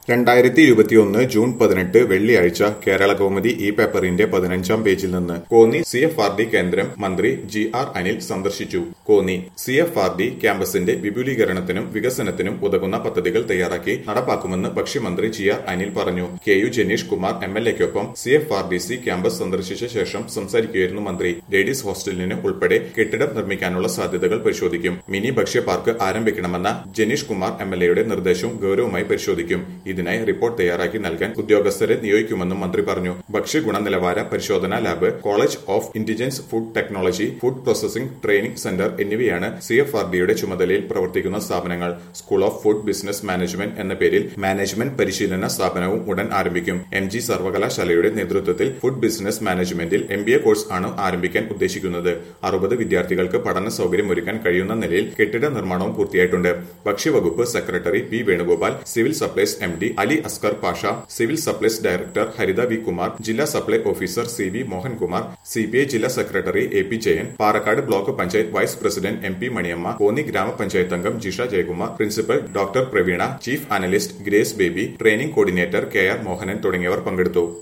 രണ്ടായിരത്തി ഇരുപത്തിയൊന്ന് ജൂൺ പതിനെട്ട് വെള്ളിയാഴ്ച കേരള കൗമുദി ഈ പേപ്പറിന്റെ പതിനഞ്ചാം പേജിൽ നിന്ന് Konni C F R D കേന്ദ്രം മന്ത്രി ജി ആർ അനിൽ സന്ദർശിച്ചു Konni C F R D ക്യാമ്പസിന്റെ വിപുലീകരണത്തിനും വികസനത്തിനും ഉതകുന്ന പദ്ധതികൾ തയ്യാറാക്കി നടപ്പാക്കുമെന്ന് ഭക്ഷ്യമന്ത്രി ജി ആർ അനിൽ പറഞ്ഞു K U Janeesh Kumar M L എക്കൊപ്പം C F R D C campus സന്ദർശിച്ച ശേഷം സംസാരിക്കുകയായിരുന്നു മന്ത്രി ലേഡീസ് ഹോസ്റ്റലിന് ഉൾപ്പെടെ കെട്ടിടം നിർമ്മിക്കാനുള്ള സാധ്യതകൾ പരിശോധിക്കും മിനി ഭക്ഷ്യ പാർക്ക് ആരംഭിക്കണമെന്ന ജനീഷ് കുമാർ എം എൽ എയുടെ നിർദ്ദേശവും ഗൌരവമായി പരിശോധിക്കും ഇതിനായി റിപ്പോർട്ട് തയ്യാറാക്കി നൽകാൻ ഉദ്യോഗസ്ഥരെ നിയോഗിക്കുമെന്നും മന്ത്രി പറഞ്ഞു ഭക്ഷ്യ ഗുണനിലവാര പരിശോധനാ lab college of intelligence food technology food processing training centre എന്നിവയാണ് സി എഫ് ആർ ഡിയുടെ ചുമതലയിൽ പ്രവർത്തിക്കുന്ന സ്ഥാപനങ്ങൾ school of food business management എന്ന പേരിൽ മാനേജ്മെന്റ് പരിശീലന സ്ഥാപനവും ഉടൻ ആരംഭിക്കും എം ജി സർവകലാശാലയുടെ നേതൃത്വത്തിൽ ഫുഡ് ബിസിനസ് മാനേജ്മെന്റിൽ എം ബി എ കോഴ്സ് ആണ് ആരംഭിക്കാൻ ഉദ്ദേശിക്കുന്നത് അറുപത് വിദ്യാർത്ഥികൾക്ക് പഠന സൗകര്യം ഒരുക്കാൻ കഴിയുന്ന നിലയിൽ കെട്ടിട നിർമ്മാണവും പൂർത്തിയായിട്ടുണ്ട് ഭക്ഷ്യവകുപ്പ് secretary P Venugopal civil supplies M D Ali Askar Pasha civil supplies director Haritha V Kumar ജില്ലാ supply officer C V Mohankumar C P I ജില്ലാ secretary A P Jayan Palakkad block panchayat vice president M P Maniyamma Konni ഗ്രാമപഞ്ചായത്ത് അംഗം Jisha Jayakumar principal doctor Praveena chief analyst Grace Baby training coordinator K R Mohanan തുടങ്ങിയവർ പങ്കെടുത്തു